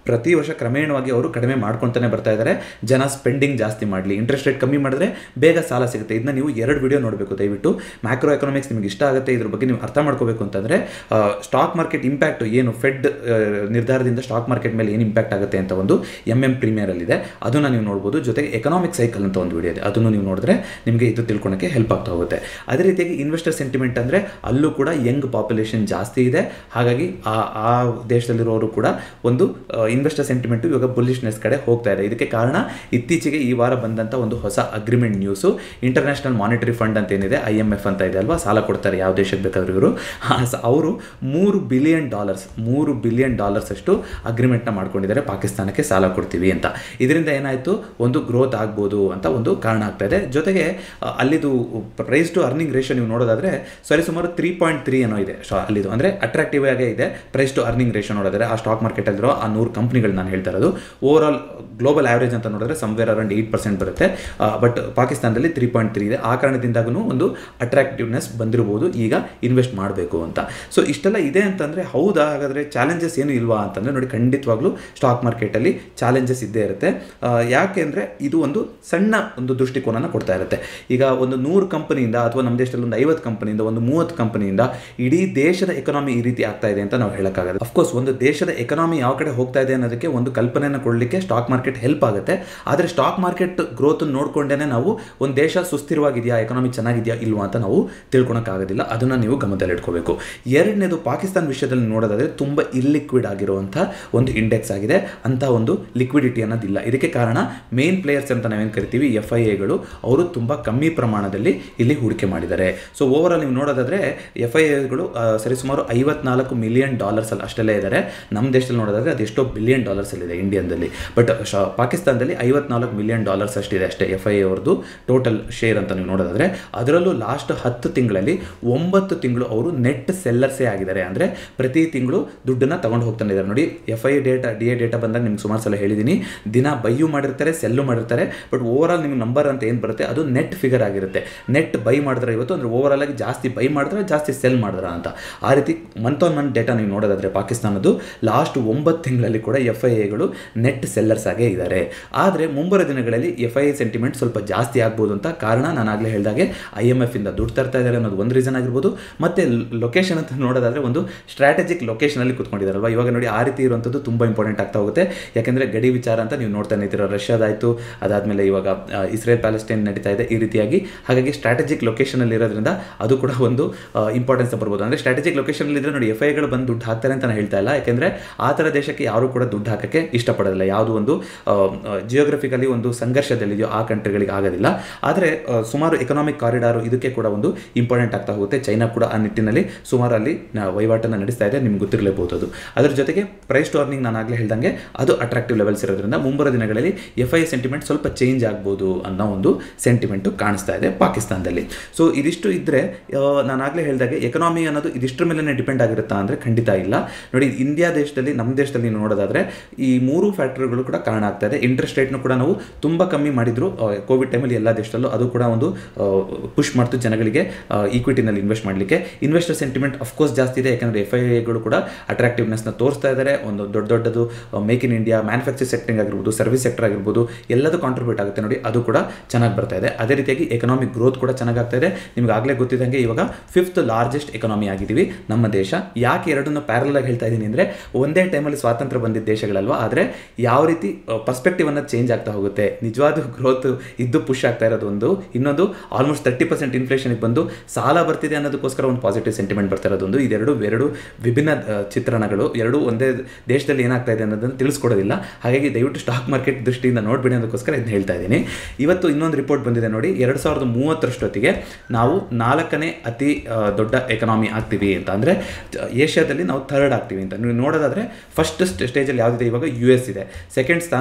ಪ್ರತಿ ವರ್ಷ ಕ್ರಮೇಣವಾಗಿ ಅವರು ಕಡಿಮೆ ಮಾಡ್ಕೊತಾನೆ ಬರ್ತಾ ಇದ್ದಾರೆ ಜನ ಸ್ಪೆಂಡಿಂಗ್ ಜಾಸ್ತಿ ಮಾಡಲಿ ಇಂಟ್ರೆಸ್ಟ್ ರೇಟ್ ಕಮ್ಮಿ ಮಾಡಿದ್ರೆ ಬೇಗ ಸಾಲ ಸಿಗುತ್ತೆ ಇದನ್ನ ನೀವು ಎರಡು ವಿಡಿಯೋ ನೋಡಬೇಕು ದಯವಿಟ್ಟು ಮ್ಯಾಕ್ರೋ ಎಕನಾಮಿಕ್ಸ್ ನಿಮಗೆ ಇಷ್ಟ ಆಗುತ್ತೆ ಇದ್ರ ಬಗ್ಗೆ ನೀವು ಅರ್ಥ ಮಾಡ್ಕೋಬೇಕು ಅಂತಂದರೆ ಸ್ಟಾಕ್ ಮಾರ್ಕೆಟ್ ಇಂಪ್ಯಾಕ್ಟ್ ಏನು ಫೆಡ್ ನಿರ್ಧಾರದಿಂದ ಸ್ಟಾಕ್ ಮಾರ್ಕೆಟ್ ಮೇಲೆ ಏನು ಇಂಪ್ಯಾಕ್ಟ್ ಆಗುತ್ತೆ ಅಂತ ಒಂದು ಎಮ್ ಎಮ್ ಪ್ರೀಮಿಯರಲ್ಲಿದೆ ಅದನ್ನು ನೀವು ನೋಡ್ಬೋದು ಜೊತೆಗೆ ಎಕನಾಮಿಕ್ ಸೈಕಲ್ ಅಂತ ಒಂದು ವಿಡಿಯೋ ಇದೆ ಅದನ್ನು ನೀವು ನೋಡಿದ್ರೆ ನಿಮಗೆ ಇದು ತಿಳ್ಕೊಳಕ್ಕೆ ಹೆಲ್ಪ್ ಆಗ್ತಾ ಹೋಗುತ್ತೆ ಅದೇ ರೀತಿಯಾಗಿ ಇನ್ವೆಸ್ಟರ್ ಸೆಂಟಿಮೆಂಟ್ ಅಂದರೆ ಅಲ್ಲೂ ಕೂಡ ಯಂಗ್ ಪಾಪ್ಯುಲೇಷನ್ ಜಾಸ್ತಿ ಇದೆ ಹಾಗಾಗಿ ಆ ಆ ದೇಶದಲ್ಲಿರೋರು ಕೂಡ ಒಂದು ಇನ್ವೆಸ್ಟರ್ ಸೆಂಟಿಮೆಂಟು ಇವಾಗ ಬುಲ್ಲಿಶ್ನೆಸ್ ಕಡೆ ಹೋಗ್ತಾ ಇದೆ ಇದಕ್ಕೆ ಕಾರಣ ಇತ್ತೀಚೆಗೆ ಈ ವಾರ ಬಂದಂಥ ಒಂದು ಹೊಸ agreement news international monetary fund ಅಂತ ಏನಿದೆ ಐ ಎಮ್ ಎಫ್ ಅಂತ ಇದೆ ಅಲ್ವಾ ಸಾಲ ಕೊಡ್ತಾರೆ ಯಾವ ದೇಶಕ್ಕೆ ಬೇಕಾದ್ರೂ ಇವರು ಅವರು ಮೂರು ಬಿಲಿಯನ್ ಡಾಲರ್ಸ್ ಮೂರು ಬಿಲಿಯನ್ ಡಾಲರ್ಸ್ ಅಷ್ಟು ಅಗ್ರಿಮೆಂಟ್ನ ಮಾಡ್ಕೊಂಡಿದ್ದಾರೆ ಪಾಕಿಸ್ತಾನಕ್ಕೆ ಸಾಲ ಕೊಡ್ತೀವಿ ಅಂತ ಇದರಿಂದ ಏನಾಯಿತು ಒಂದು ಗ್ರೋತ್ ಆಗ್ಬೋದು ಅಂತ ಒಂದು ಕಾರಣ ಆಗ್ತಾ ಇದೆ ಜೊತೆಗೆ ಆ, ಅಲ್ಲಿದು ಪ್ರೈಸ್ ಟು ಅರ್ನಿಂಗ್ ರೇಷೋ ನೀವು ನೋಡೋದಾದ್ರೆ ಸರಿ ಸುಮಾರು ತ್ರೀ ಪಾಯಿಂಟ್ ತ್ರೀ ಏನೋ ಇದೆ ಸೊ ಅಲ್ಲಿದು ಅಂದರೆ ಅಟ್ರಾಕ್ಟಿವ್ ಆಗೇ ಇದೆ ಪ್ರೈಸ್ ಟು ಅರ್ನಿಂಗ್ ರೇಷೋ ನೋಡಿದ್ರೆ ಆ ಸ್ಟಾಕ್ ಮಾರ್ಕೆಟಲ್ಲಿರೋ ಆ ನೂರು ಕಂಪ್ನಿಗಳು ನಾನು ಹೇಳ್ತಾ ಇರೋದು ಓವರ್ ಆಲ್ ಗ್ಲೋಬಲ್ ಆವ್ರೇಜ್ ಅಂತ ನೋಡಿದ್ರೆ ಸಮ್ವೇರ್ ಅರೌಂಡ್ ಏಯ್ಟ್ ಪರ್ಸೆಂಟ್ ಬರುತ್ತೆ ಬಟ್ ಪಾಕಿಸ್ತಾನದಲ್ಲಿ ತ್ರೀ ಪಾಯಿಂಟ್ ತ್ರೀ ಇದೆ ಆ ಕಾರಣದಿಂದಾಗೂ ಒಂದು ಅಟ್ರಾಕ್ಟಿವ್ನೆಸ್ ಬಂದಿರಬಹುದು ಈಗ ಇನ್ವೆಸ್ಟ್ ಮಾಡಬೇಕು ಅಂತ ಸೊ ಇಷ್ಟೆಲ್ಲ ಇದೆ ಅಂತಂದರೆ ಹೌದಾ ಹಾಗಾದರೆ ಚಾಲೆಂಜಸ್ ಏನು ಇಲ್ವಾ ಅಂತಂದರೆ ನೋಡಿ ಖಂಡಿತವಾಗ್ಲೂ ಸ್ಟಾಕ್ ಮಾರ್ಕೆಟಲ್ಲಿ ಚಾಲೆಂಜಸ್ ಇದ್ದೇ ಇರುತ್ತೆ ಆ, ಯಾಕೆ ಅಂದರೆ ಇದು ಒಂದು ಸಣ್ಣ ಒಂದು ದೃಷ್ಟಿಕೋನನ ಕೊಡ್ತಾ ಇರುತ್ತೆ ಈಗ ಒಂದು ನೂರು ಕಂಪನಿಯಿಂದ ಅಥವಾ ನಮ್ಮ ದೇಶದಲ್ಲಿ ಒಂದು ಐವತ್ತು ಕಂಪನಿಯಿಂದ ಒಂದು ಮೂವತ್ತು ಕಂಪನಿಯಿಂದ ಇಡೀ ದೇಶದ ಎಕನಾಮಿ ಈ ರೀತಿ ಆಗ್ತಾ ಇದೆ ಅಂತ ನಾವು ಹೇಳೋಕ್ಕಾಗಲ್ಲ ಅಫ್ಕೋರ್ಸ್ ಒಂದು ದೇಶದ ಎಕನಾಮಿ ಯಾವ ಕಡೆ ಹೋಗ್ತಾ ಇದೆ ಅನ್ನೋದಕ್ಕೆ ಒಂದು ಕಲ್ಪನೆಯನ್ನು ಕೊಡಲಿಕ್ಕೆ ಸ್ಟಾಕ್ ಮಾರ್ಕೆಟ್ ಹೆಲ್ಪ್ ಆಗುತ್ತೆ ಆದರೆ ಸ್ಟಾಕ್ ಮಾರ್ಕೆಟ್ ಗ್ರೋತ್ ನೋಡ್ಕೊಂಡೇ ನಾವು ಒಂದು ದೇಶ ಸುಸ್ಥಿರವಾಗಿದೆಯಾ ಎಕನಾಮಿ ಚೆನ್ನಾಗಿದೆಯಾ ಇಲ್ವಾ ಅಂತ ನಾವು ತಿಳ್ಕೊಳಕ್ಕಾಗೋದಿಲ್ಲ ಅದನ್ನು ನೀವು ಗಮನದಲ್ಲಿ ಇಟ್ಕೋಬೇಕು ಎರಡನೇದು ಪಾಕಿಸ್ತಾನ ವಿಷಯದಲ್ಲಿ ನೋಡೋದಾದ್ರೆ ತುಂಬ ಇಲ್ಲಿಕ್ವಿಡ್ ಆಗಿರುವಂಥ ಒಂದು ಇಂಡೆಕ್ಸ್ ಆಗಿದೆ ಅಂತ ಒಂದು ಲಿಕ್ವಿಡಿಟಿ ಅನ್ನೋದಿಲ್ಲ ಇದಕ್ಕೆ ಕಾರಣ ಮೇನ್ ಪ್ಲೇಯರ್ಸ್ ಅಂತ ನಾವೇನು ಕರಿತೀವಿ ಎಫ್ ಐ ಎಗಳು ಅವರು ತುಂಬ ಕಮ್ಮಿ ಪ್ರಮಾಣದಲ್ಲಿ ಇಲ್ಲಿ ಹೂಡಿಕೆ ಮಾಡಿದ್ದಾರೆ ಸೊ ಓವರ್ ಆಲ್ ನೀವು ನೋಡೋದಾದ್ರೆ ಎಫ್ ಐ ಎಗಳು ಸರಿಸುಮಾರು ಐವತ್ನಾಲ್ಕು ಮಿಲಿಯನ್ ಡಾಲರ್ಸ್ ಅಲ್ಲಿ ಅಷ್ಟೆಲ್ಲ ಇದ್ದಾರೆ ನಮ್ಮ ದೇಶದಲ್ಲಿ ನೋಡೋದಾದ್ರೆ ಅದೆಷ್ಟೋ ಬಿಲಿಯನ್ ಡಾಲರ್ಸ್ ಅಲ್ಲಿದೆ ಇಂಡಿಯನ್ದಲ್ಲಿ ಬಟ್ ಪಾಕಿಸ್ತಾನದಲ್ಲಿ ಐವತ್ನಾಲ್ಕು ಮಿಲಿಯನ್ ಡಾಲರ್ಸ್ ಅಷ್ಟಿದೆ ಅಷ್ಟೇ ಎಫ್ ಐ ಅವ್ರದ್ದು ಟೋಟಲ್ ಶೇರ್ ಅಂತ ನೀವು ನೋಡೋದಾದ್ರೆ ಅದರಲ್ಲೂ ಲಾಸ್ಟ್ ಹತ್ತು ತಿಂಗಳಲ್ಲಿ ಒಂಬತ್ತು ತಿಂಗಳು ಅವರು ನೆಟ್ ಸೆಲ್ಲರ್ಸೇ ಆಗಿದ್ದಾರೆ ಅಂದರೆ ಪ್ರತಿ ತಿಂಗಳು ದುಡ್ಡನ್ನು ತಗೊಂಡು ಹೋಗ್ತಾನೆ ಇದ್ದಾರೆ ನೋಡಿ F I data D A data ಬಂದಾಗ ನಿಮ್ಗೆ ಸುಮಾರು ಸಲ ಹೇಳಿದ್ದೀನಿ ದಿನ ಬೈಯು ಮಾಡಿರ್ತಾರೆ ಸೆಲ್ಲು ಮಾಡಿರ್ತಾರೆ ಬಟ್ ಓವರ್ ಆಲ್ ನಿಮ್ಗೆ ನಂಬರ್ ಅಂತ ಏನು ಬರುತ್ತೆ ಅದು ನೆಟ್ ಫಿಗರ್ ಆಗಿರುತ್ತೆ ನೆಟ್ ಬೈ ಮಾಡಿದ್ರೆ ಇವತ್ತು ಅಂದರೆ ಓವರ್ ಆಲ್ ಆಗಿ ಜಾಸ್ತಿ ಬೈ ಮಾಡಿದ್ರೆ ಜಾಸ್ತಿ ಸೆಲ್ ಮಾಡಿದ್ರ ಅಂತ ಆ ರೀತಿ ಮಂತ್ ಆನ್ ಮಂತ್ ಡೇಟಾ ನೀವು ನೋಡೋದಾದ್ರೆ ಪಾಕಿಸ್ತಾನದ್ದು ಲಾಸ್ಟ್ ಒಂಬತ್ತು ತಿಂಗಳಲ್ಲಿ ಕೂಡ ಎಫ್ ಐ ಎಗಳು ನೆಟ್ ಸೆಲ್ಲರ್ಸ್ ಆಗೇ ಇದ್ದಾರೆ ಆದರೆ ಮುಂಬರುವ ದಿನಗಳಲ್ಲಿ ಎಫ್ ಐ ಎ ಸೆಂಟಿಮೆಂಟ್ ಸ್ವಲ್ಪ ಜಾಸ್ತಿ ಆಗ್ಬೋದು ಅಂತ ಕಾರಣ ನಾನು ಆಗಲೇ ಹೇಳಿದಾಗೆ ಐ ಎಮ್ ಎಫ್ ಇಂದ ದುಡ್ಡು ತರ್ತಾ ಇದ್ದಾರೆ ಅನ್ನೋದು ಒಂದು ರೀಸನ್ ಆಗಿರ್ಬೋದು ಮತ್ತೆ ಲೊಕೇಶನ್ ಅಂತ ನೋಡೋದಾದ್ರೆ ಒಂದು ಸ್ಟ್ರಾಟಜಿಕ್ ಲೊಕೇಶನಲ್ಲಿ ಕುತ್ಕೊಂಡಿದ್ದಾರಲ್ವಾ ಇವಾಗ ನೋಡಿ ಆ ರೀತಿ ಇರುವಂಥದ್ದು ತುಂಬ ಇಂಪಾರ್ಟೆಂಟ್ ಆಗ್ತಾ ಹೋಗುತ್ತೆ ಯಾಕೆಂದರೆ ಗಡಿ ವಿಚಾರ ಅಂತ ನೀವು ನೋಡ್ತಾನೆ ಇದ್ದೀರ ರಷ್ಯಾದಾಯಿತು ಅದಾದಮೇಲೆ ಇವಾಗ ಆ, ಇಸ್ರೇಲ್ ಪ್ಯಾಲೆಸ್ಟೈನ್ ನಡೀತಾ ಇದೆ ಈ ರೀತಿಯಾಗಿ ಹಾಗಾಗಿ ಸ್ಟ್ರಾಟಜಿಕ್ ಲೊಕೇಶನಲ್ಲಿ ಇರೋದ್ರಿಂದ ಅದು ಕೂಡ ಒಂದು ಇಂಪಾರ್ಟೆನ್ಸ್ ಬರ್ಬೋದು ಅಂದರೆ ಸ್ಟ್ರಾಟಜಿಕ್ ಲೊಕೇಶನಲ್ಲಿ ಇದ್ರೆ ನೋಡಿ ಎಫ್ ಐಗಳು ಬಂದು ದುಡ್ಡು ಹಾಕ್ತಾರೆ ಅಂತ ನಾನು ಹೇಳ್ತಾ ಇಲ್ಲ ಯಾಕೆಂದರೆ ಆ ಥರ ದೇಶಕ್ಕೆ ಯಾರು ಕೂಡ ದುಡ್ಡು ಹಾಕೋಕ್ಕೆ ಇಷ್ಟಪಡೋದಿಲ್ಲ ಯಾವುದು ಒಂದು ಜಿಯೋಗ್ರಫಿಕಲಿ ಒಂದು ಸಂಘರ್ಷದಲ್ಲಿದೆಯೋ ಆ ಕಂಟ್ರಿಗಳಿಗೆ ಆಗೋದಿಲ್ಲ ಆದರೆ ಆ, ಸುಮಾರು ಎಕನಾಮಿಕ್ ಕಾರಿಡಾರು ಇದಕ್ಕೆ ಕೂಡ ಒಂದು ಇಂಪಾರ್ಟೆಂಟ್ ಆಗ್ತಾ ಹೋಗುತ್ತೆ ಚೈನಾ ಕೂಡ ಆ ನಿಟ್ಟಿನಲ್ಲಿ ಸುಮಾರು ಅಲ್ಲಿ ನ- ವಹಿವಾಟನ್ನು ನಡೆಸ್ತಾ ಇದೆ ನಿಮ್ಗೆ ಗೊತ್ತಿರಲೇಬಹುದು ಅದು ಅದರ ಜೊತೆಗೆ ಪ್ರೈಸ್ ಟು ಅರ್ನಿಂಗ್ ನಾನು ಆಗಲೇ ಹೇಳ್ದಂಗೆ ಅದು ಅಟ್ರಾಕ್ಟಿವ್ ಲೆವೆಲ್ಸ್ ಇರೋದ್ರಿಂದ ಮುಂಬರುವ ದಿನಗಳಲ್ಲಿ ಎಫ್ ಐ ಸೆಂಟಿಮೆಂಟ್ ಸ್ವಲ್ಪ ಚೇಂಜ್ ಆಗ್ಬೋದು ಅನ್ನೋ ಒಂದು ಸೆಂಟಿಮೆಂಟು ಕಾಣಿಸ್ತಾ ಇದೆ ಪಾಕಿಸ್ತಾನದಲ್ಲಿ ಸೊ ಇದಿಷ್ಟು ಇದ್ದರೆ ನಾನು ಆಗಲೇ ಹೇಳಿದಾಗೆ ಎಕನಾಮಿ ಅನ್ನೋದು ಇದಿಷ್ಟರ ಮೇಲೆ ಡಿಪೆಂಡ್ ಆಗಿರುತ್ತಾ ಅಂದರೆ ಖಂಡಿತ ಇಲ್ಲ ನೋಡಿ ಇಂಡಿಯಾ ದೇಶದಲ್ಲಿ ನಮ್ಮ ದೇಶದಲ್ಲಿ ನೀವು ನೋಡೋದಾದ್ರೆ ಈ ಮೂರು ಫ್ಯಾಕ್ಟರ್ಗಳು ಕೂಡ ಕಾರಣ ಆಗ್ತಾ ಇದೆ ಇಂಟ್ರೆಸ್ಟ್ ರೇಟ್ನು ಕೂಡ ನಾವು ತುಂಬ ಕಮ್ಮಿ ಮಾಡಿದ್ರು ಕೋವಿಡ್ ಟೈಮಲ್ಲಿ ಎಲ್ಲ ದೇಶದಲ್ಲೂ ಅದು ಕೂಡ ಒಂದು ಪುಷ್ ಮಾಡ್ತು ಜನಗಳಿಗೆ ಈಕ್ವಿಟಿನಲ್ಲಿ ಇನ್ವೆಸ್ಟ್ ಮಾಡಲಿಕ್ಕೆ ಇನ್ವೆಸ್ಟರ್ ಸೆಂಟಿಮೆಂಟ್ ಅಫ್ಕೋರ್ಸ್ ಜಾಸ್ತಿ ಇದೆ ಯಾಕಂದರೆ ಎಫ್ ಐ ಎಗಳು ಕೂಡ ಅಟ್ರಾಕ್ಟಿವ್ನೆಸ್ನ ತೋರಿಸ್ತಾ ಇದ್ದಾರೆ ಒಂದು ದೊಡ್ಡ ದೊಡ್ಡದು ಮೇಕ್ ಇನ್ ಇಂಡಿಯಾ ಮ್ಯಾನುಫ್ಯಾಕ್ಚರ್ ಸೆಕ್ಟರಿಂಗ್ ಆಗಿರ್ಬೋದು ಸರ್ವಿಸ್ ಸೆಕ್ಟರ್ ಆಗಿರ್ಬೋದು ಎಲ್ಲದೂ ಕಾಂಟ್ರಿಬ್ಯೂಟ್ ಆಗುತ್ತೆ ನೋಡಿ ಅದು ಕೂಡ ಚೆನ್ನಾಗಿ ಬರ್ತಾ ಇದೆ ಅದೇ ರೀತಿಯಾಗಿ ಎಕನಾಮಿಕ್ ಗ್ರೋತ್ ಕೂಡ ಚೆನ್ನಾಗಿ ಆಗ್ತಾ ಇದೆ ನಿಮ್ಗೆ ಆಗಲೇ ಗೊತ್ತಿದ್ದಂಗೆ ಇವಾಗ ಫಿಫ್ತ್ ಲಾರ್ಜೆಸ್ಟ್ ಎಕನಾಮಿ ಆಗಿದ್ದೀವಿ ನಮ್ಮ ದೇಶ ಯಾಕೆ ಎರಡನ್ನು ಪ್ಯಾರಲ್ ಆಗಿ ಹೇಳ್ತಾ ಇದ್ದೀನಿ ಅಂದರೆ ಒಂದೇ ಟೈಮಲ್ಲಿ ಸ್ವಾತಂತ್ರ್ಯ ಬಂದಿದ್ದ ದೇಶಗಳಲ್ವಾ ಆದರೆ ಯಾವ ರೀತಿ ಪರ್ಸ್ಪೆಕ್ಟಿವ್ ಅನ್ನೋದು ಚೇಂಜ್ ಆಗ್ತಾ ಹೋಗುತ್ತೆ ನಿಜವಾದ ಗ್ರೋತ್ ಇದ್ದು ಪುಷ್ ಆಗ್ತಾ ಇರೋದು ಒಂದು ಇನ್ನೊಂದು ಆಲ್ಮೋಸ್ಟ್ ತರ್ಟಿ ಪರ್ಸೆಂಟ್ ಇನ್ಫ್ಲೇಷನ್ಗೆ ಬಂದು ಸಾಲ ಬರ್ತಿದೆ ಅನ್ನೋದಕ್ಕೋಸ್ಕರ ಒಂದು ಪಾಸಿಟಿವ್ ಸೆಂಟಿಮೆಂಟ್ ಬರ್ತಾ ಇರೋದೊಂದು ಇದೆರಡು ಎರಡು ವಿಭಿನ್ನ ಆ, ಚಿತ್ರಣಗಳು ಎರಡು ಒಂದೇ ದೇಶದಲ್ಲಿ ಏನಾಗ್ತಾ ಇದೆ ಅನ್ನೋದನ್ನು ತಿಳಿಸ್ಕೊಡೋದಿಲ್ಲ ಹಾಗಾಗಿ ದಯವಿಟ್ಟು ಸ್ಟಾಕ್ ಮಾರ್ಕೆಟ್ ದೃಷ್ಟಿಯಿಂದ ನೋಡ್ಬೇಡಿ ಅನ್ನೋದಕ್ಕೋಸ್ಕರ ಇದನ್ನ ಹೇಳ್ತಾ ಇದ್ದೀನಿ ಇವತ್ತು ಇನ್ನೊಂದು ರಿಪೋರ್ಟ್ ಬಂದಿದೆ ನೋಡಿ ಎರಡು ಸಾವಿರದ ಮೂವತ್ತರಷ್ಟೊತ್ತಿಗೆ ನಾವು ನಾಲ್ಕನೇ ಅತಿ ಆ, ದೊಡ್ಡ ಎಕನಾಮಿ ಆಗ್ತೀವಿ ಅಂತ ಅಂದರೆ ಏಷ್ಯಾದಲ್ಲಿ ನಾವು ಥರ್ಡ್ ಆಗ್ತೀವಿ ಅಂತ ನೀವು ನೋಡೋದಾದ್ರೆ ಫಸ್ಟ್ ಸ್ಟೇಜಲ್ಲಿ ಯಾವುದಿದೆ ಇವಾಗ ಯು ಎಸ್ ಇದೆ ಸೆಕೆಂಡ್ ಸ್ಥಾನ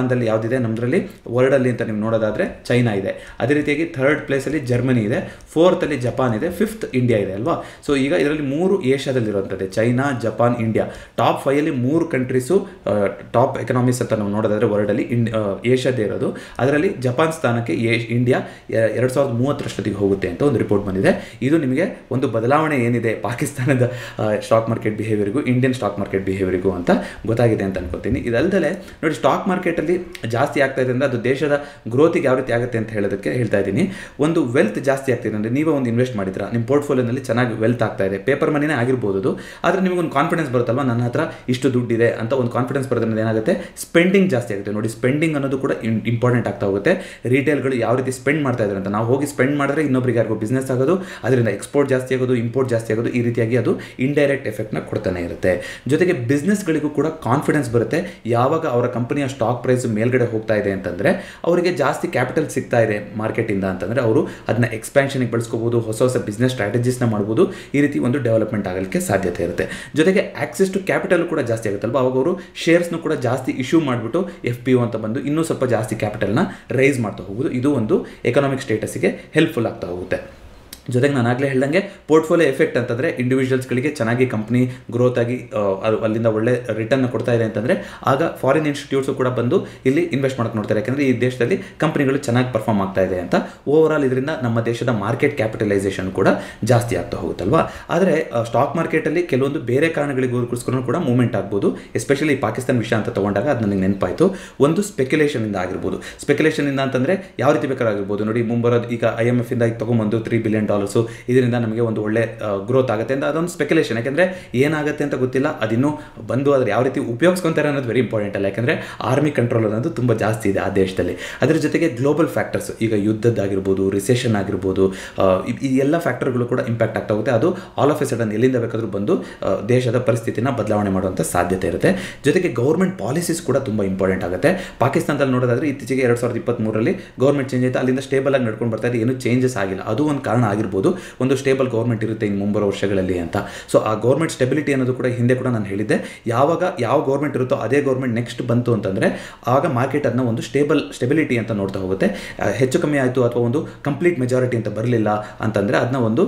ಸ್ಥಾನದಲ್ಲಿ ಯಾವುದಿದೆ ನಮ್ಮದ್ರಲ್ಲಿ ವರ್ಲ್ಡಲ್ಲಿ ಅಂತ ನೀವು ನೋಡೋದಾದರೆ ಚೈನಾ ಇದೆ ಅದೇ ರೀತಿಯಾಗಿ ಥರ್ಡ್ ಪ್ಲೇಸಲ್ಲಿ ಜರ್ಮನಿ ಇದೆ ಫೋರ್ತಲ್ಲಿ ಜಪಾನ್ ಇದೆ ಫಿಫ್ತ್ ಇಂಡಿಯಾ ಇದೆ ಅಲ್ವಾ ಸೊ ಈಗ ಇದರಲ್ಲಿ ಮೂರು ಏಷ್ಯಾದಲ್ಲಿರುವಂಥದ್ದು ಚೈನಾ ಜಪಾನ್ ಇಂಡಿಯಾ ಟಾಪ್ ಫೈಯಲ್ಲಿ ಮೂರು ಕಂಟ್ರೀಸು ಟಾಪ್ ಎಕನಾಮಿಕ್ಸ್ ಅಂತ ನಾವು ನೋಡೋದಾದರೆ ವರ್ಲ್ಡಲ್ಲಿ ಇಂಡ್ ಏಷ್ಯಾದೇ ಇರೋದು ಅದರಲ್ಲಿ ಜಪಾನ್ ಸ್ಥಾನಕ್ಕೆ ಏ ಇಂಡಿಯಾ ಎರಡು ಸಾವಿರದ ಮೂವತ್ತರಷ್ಟೊತ್ತಿಗೆ ಹೋಗುತ್ತೆ ಅಂತ ಒಂದು ರಿಪೋರ್ಟ್ ಬಂದಿದೆ ಇದು ನಿಮಗೆ ಒಂದು ಬದಲಾವಣೆ ಏನಿದೆ ಪಾಕಿಸ್ತಾನದ ಸ್ಟಾಕ್ ಮಾರ್ಕೆಟ್ ಬಿಹೇವಿಯರ್ಗೂ ಇಂಡಿಯನ್ ಸ್ಟಾಕ್ ಮಾರ್ಕೆಟ್ ಬಿಹೇವಿಯರ್ಗೂ ಅಂತ ಗೊತ್ತಾಗಿದೆ ಅಂತ ಅನ್ಕೋತೀನಿ ಇದಲ್ದಲೆ ನೋಡಿ ಸ್ಟಾಕ್ ಮಾರ್ಕೆಟಲ್ಲಿ ಜಾಸ್ತಿ ಆಗ್ತಾ ಇದೆ ಅಂದರೆ ಅದು ದೇಶದ ಗ್ರೋತಿಗೆ ಯಾವ ರೀತಿ ಆಗುತ್ತೆ ಅಂತ ಹೇಳೋದಕ್ಕೆ ಹೇಳ್ತಾ ಇದ್ದೀನಿ ಒಂದು ವೆಲ್ತ್ ಜಾಸ್ತಿ ಆಗ್ತಿದೆ ಅಂದರೆ ನೀವೇ ಒಂದು ಇನ್ವೆಸ್ಟ್ ಮಾಡಿದ್ರ ನಿಮ್ಮ ಪೋರ್ಟ್ಫೋಲಿಯೋನಲ್ಲಿ ಚೆನ್ನಾಗಿ ವೆಲ್ತ್ ಆಗ್ತಾ ಇದೆ ಪೇಪರ್ ಮನಿನೇ ಆಗಿರ್ಬೋದು ಅದು ಆದರೆ ನಿಮಗೊಂದು ಕಾನ್ಫಿಡೆನ್ಸ್ ಬರುತ್ತಲ್ವ ನನ್ನ ಹತ್ರ ಇಷ್ಟು ದುಡ್ಡಿದೆ ಅಂತ ಒಂದು ಕಾನ್ಫಿಡೆನ್ಸ್ ಬರೋದ್ರಿಂದ ಏನಾಗುತ್ತೆ ಸ್ಪೆಂಡಿಂಗ್ ಜಾಸ್ತಿ ಆಗುತ್ತೆ ನೋಡಿ ಸ್ಪೆಂಡಿಂಗ್ ಅನ್ನೋದು ಕೂಡ ಇಂಪಾರ್ಟೆಂಟ್ ಆಗ್ತಾ ಹೋಗುತ್ತೆ ರಿಟೇಲ್ಗಳು ಯಾವ ರೀತಿ ಸ್ಪೆಂಡ್ ಮಾಡ್ತಾ ಇದ್ದಾರೆ ಅಂತ ನಾವು ಹೋಗಿ ಸ್ಪೆಂಡ್ ಮಾಡಿದ್ರೆ ಇನ್ನೊಬ್ರಿಗೆ ಯಾರಿಗೂ ಬಿಸ್ನೆಸ್ ಆಗೋದು ಅದರಿಂದ ಎಕ್ಸ್ಪೋರ್ಟ್ ಜಾಸ್ತಿ ಆಗೋದು ಇಂಪೋರ್ಟ್ ಜಾಸ್ತಿ ಆಗೋದು ಈ ರೀತಿಯಾಗಿ ಅದು ಇಂಡೈರೆಕ್ಟ್ ಎಫೆಕ್ಟ್ನ ಕೊಡ್ತಾನೆ ಇರುತ್ತೆ ಜೊತೆಗೆ ಬಿಸ್ನೆಸ್ಗಳಿಗೂ ಕೂಡ ಕಾನ್ಫಿಡೆನ್ಸ್ ಬರುತ್ತೆ ಯಾವಾಗ ಅವರ ಕಂಪನಿಯ ಸ್ಟಾಕ್ ಪ್ರೈಸ್ ಮೇಲ್ಗಡೆ ಹೋಗ್ತಾ ಇದೆ ಅಂತಂದರೆ ಅವರಿಗೆ ಜಾಸ್ತಿ ಕ್ಯಾಪಿಟಲ್ ಸಿಗ್ತಾ ಇದೆ ಮಾರ್ಕೆಟಿಂದ ಅಂತಂದರೆ ಅವರು ಅದನ್ನ ಎಕ್ಸ್ಪ್ಯಾನ್ಷನ್ಗೆ ಬಳಸ್ಕೋಬೋದು ಹೊಸ ಹೊಸ ಬಿಸ್ನೆಸ್ ಸ್ಟ್ರಾಟಜೀಸ್ನ ಮಾಡ್ಬೋದು ಈ ರೀತಿ ಒಂದು ಡೆವಲಪ್ಮೆಂಟ್ ಆಗಲಿಕ್ಕೆ ಸಾಧ್ಯತೆ ಇರುತ್ತೆ ಜೊತೆಗೆ ಆಕ್ಸೆಸ್ ಟು ಕ್ಯಾಪಿಟಲ್ ಕೂಡ ಜಾಸ್ತಿ ಆಗುತ್ತಲ್ವ ಅವಾಗ ಅವರು ಶೇರ್ಸ್ನು ಕೂಡ ಜಾಸ್ತಿ ಇಶ್ಯೂ ಮಾಡಿಬಿಟ್ಟು ಎಫ್ ಪಿ ಒ ಅಂತ ಬಂದು ಇನ್ನೂ ಸ್ವಲ್ಪ ಜಾಸ್ತಿ ಕ್ಯಾಪಿಟಲ್ನ ರೈಸ್ ಮಾಡ್ತಾ ಹೋಗೋದು ಇದು ಒಂದು ಎಕನಾಮಿಕ್ ಸ್ಟೇಟಸ್ಗೆ ಹೆಲ್ಪ್ಫುಲ್ ಆಗ್ತಾ ಹೋಗುತ್ತೆ ಜೊತೆಗೆ ನಾನು ಆಗಲೇ ಹೇಳ್ದಂಗೆ ಪೋರ್ಟ್ಫೋಲಿಯೋ ಎಫೆಕ್ಟ್ ಅಂತಂದರೆ ಇಂಡಿವಿಜುವಲ್ಸ್ಗಳಿಗೆ ಚೆನ್ನಾಗಿ ಕಂಪ್ನಿ ಗ್ರೋತ್ ಆಗಿ ಅದು ಅಲ್ಲಿಂದ ಒಳ್ಳೆ ರಿಟರ್ನ್ ಕೊಡ್ತಾ ಇದೆ ಅಂತಂದರೆ ಆಗ ಫಾರಿನ್ ಇನ್ಸ್ಟಿಟ್ಯೂಟ್ಸು ಕೂಡ ಬಂದು ಇಲ್ಲಿ ಇನ್ವೆಸ್ಟ್ ಮಾಡಕ್ಕೆ ನೋಡ್ತಾರೆ ಯಾಕಂದರೆ ಈ ದೇಶದಲ್ಲಿ ಕಂಪ್ನಿಗಳು ಚೆನ್ನಾಗಿ ಪರ್ಫಾರ್ಮ್ ಆಗ್ತಾ ಇದೆ ಅಂತ ಓವರ್ ಆಲ್ ಇದರಿಂದ ನಮ್ಮ ದೇಶದ ಮಾರ್ಕೆಟ್ ಕ್ಯಾಪಿಟಲೈಸೇಷನ್ ಕೂಡ ಜಾಸ್ತಿ ಆಗ್ತಾ ಹೋಗುತ್ತಲ್ವಾ ಆದರೆ ಸ್ಟಾಕ್ ಮಾರ್ಕೆಟಲ್ಲಿ ಕೆಲವೊಂದು ಬೇರೆ ಕಾರಣಗಳಿಗೋಸ್ಕರ ಕೂಡ ಮೂವ್ಮೆಂಟ್ ಆಗ್ಬೋದು ಎಸ್ಪೆಷಲಿ ಪಾಕಿಸ್ತಾನ ವಿಷಯ ಅಂತ ತೊಗೊಂಡಾಗ ಅದು ನನಗೆ ನೆನಪಾಯಿತು ಒಂದು ಸ್ಪೆಕ್ಯುಲೇಷನಿಂದ ಆಗಿರ್ಬೋದು ಸ್ಪೆಕ್ಯುಲೇಷನಿಂದ ಅಂತಂದರೆ ಯಾವ ರೀತಿ ಬೇಕಾಗಿರ್ಬೋದು ನೋಡಿ ಮುಂಬರೋದು ಈಗ ಐ ಎಮ್ ಎಫ್ ಇಂದ ಈಗ ತೊಗೊಂಬಂದು ತ್ರೀ ಬಿಲಿಯನ್ ಡಾಲರ್ಸು ಇದರಿಂದ ನಮಗೆ ಒಂದು ಒಳ್ಳೆ ಗ್ರೋತ್ ಆಗುತ್ತೆ ಅಂತ ಅದೊಂದು ಸ್ಪೆಕ್ಯುಲೇಷನ್ ಯಾಕೆಂದರೆ ಏನಾಗುತ್ತೆ ಅಂತ ಗೊತ್ತಿಲ್ಲ ಅದಿನ್ನೂ ಬಂದು ಅದ್ರ ಯಾವ ರೀತಿ ಉಪಯೋಗಿಸ್ಕೊಂತಾರೆ ಅನ್ನೋದು ವೆರಿ ಇಂಪಾರ್ಟೆಂಟ್ ಅಲ್ಲ ಯಾಕೆಂದರೆ ಆರ್ಮಿ ಕಂಟ್ರೋಲ್ ಅನ್ನೋದು ತುಂಬ ಜಾಸ್ತಿ ಇದೆ ಆ ದೇಶದಲ್ಲಿ ಅದರ ಜೊತೆಗೆ ಗ್ಲೋಬಲ್ ಫ್ಯಾಕ್ಟರ್ಸ್ ಈಗ ಯುದ್ಧದ್ದಾಗಿರ್ಬೋದು ರಿಸೆಷನ್ ಆಗಿರ್ಬೋದು ಈ ಎಲ್ಲ ಫ್ಯಾಕ್ಟರ್ಗಳು ಕೂಡ ಇಂಪ್ಯಾಕ್ಟ್ ಆಗ್ತಾ ಹೋಗುತ್ತೆ ಅದು ಆಲ್ ಆಫ್ ಎ ಸಡನ್ ಎಲ್ಲಿಂದ ಬೇಕಾದರೂ ಬಂದು ದೇಶದ ಪರಿಸ್ಥಿತಿನ ಬದಲಾವಣೆ ಮಾಡುವಂಥ ಸಾಧ್ಯತೆ ಇರುತ್ತೆ ಜೊತೆಗೆ ಗೌರ್ಮೆಂಟ್ ಪಾಲಿಸೀಸ್ ಕೂಡ ತುಂಬ ಇಂಪಾರ್ಟೆಂಟ್ ಆಗುತ್ತೆ ಪಾಕಿಸ್ತಾನದಲ್ಲಿ ನೋಡೋದಾದ್ರೆ ಇತ್ತೀಚೆಗೆ ಎರಡು ಸಾವಿರದ ಇಪ್ಪತ್ತ್ಮೂರರಲ್ಲಿ ಗೌರ್ಮೆಂಟ್ ಚೇಂಜ್ ಆಯಿತು ಅಲ್ಲಿಂದ ಸ್ಟೇಬಲ್ ಆಗಿ ನಡ್ಕೊಂಡು ಬರ್ತಾ ಇದೆ ಏನೂ ಚೇಂಜಸ್ ಆಗಿಲ್ಲ ಅದು ಒಂದು ಕಾರಣ ಆಗಿರ್ಬೋದು ಒಂದು ಸ್ಟೇಬಲ್ ಗೌರ್ಮೆಂಟ್ ಇರುತ್ತೆ ಇನ್ನು ಮುಂಬರೋ ವರ್ಷಗಳಲ್ಲಿ ಅಂತ ಸೊ ಆ ಗೌರ್ಮೆಂಟ್ ಸ್ಟೆಬಿಲಿಟಿ ಅನ್ನೋದು ಕೂಡ ಹಿಂದೆ ಕೂಡ ನಾನು ಹೇಳಿದ್ದೆ ಯಾವಾಗ ಯಾವ ಗೌರ್ಮೆಂಟ್ ಇರುತ್ತೋ ಅದೇ ಗೌರ್ಮೆಂಟ್ ನೆಕ್ಸ್ಟ್ ಬಂತು ಅಂತಂದರೆ ಆಗ ಮಾರ್ಕೆಟ್ ಅದನ್ನ ಒಂದು ಸ್ಟೇಬಲ್ ಸ್ಟೆಬಿಲಿಟಿ ಅಂತ ನೋಡ್ತಾ ಹೋಗುತ್ತೆ ಹೆಚ್ಚು ಕಮ್ಮಿ ಆಯಿತು ಅಥವಾ ಒಂದು ಕಂಪ್ಲೀಟ್ ಮೆಜಾರಿಟಿ ಅಂತ ಬರಲಿಲ್ಲ ಅಂತಂದರೆ ಅದನ್ನ ಒಂದು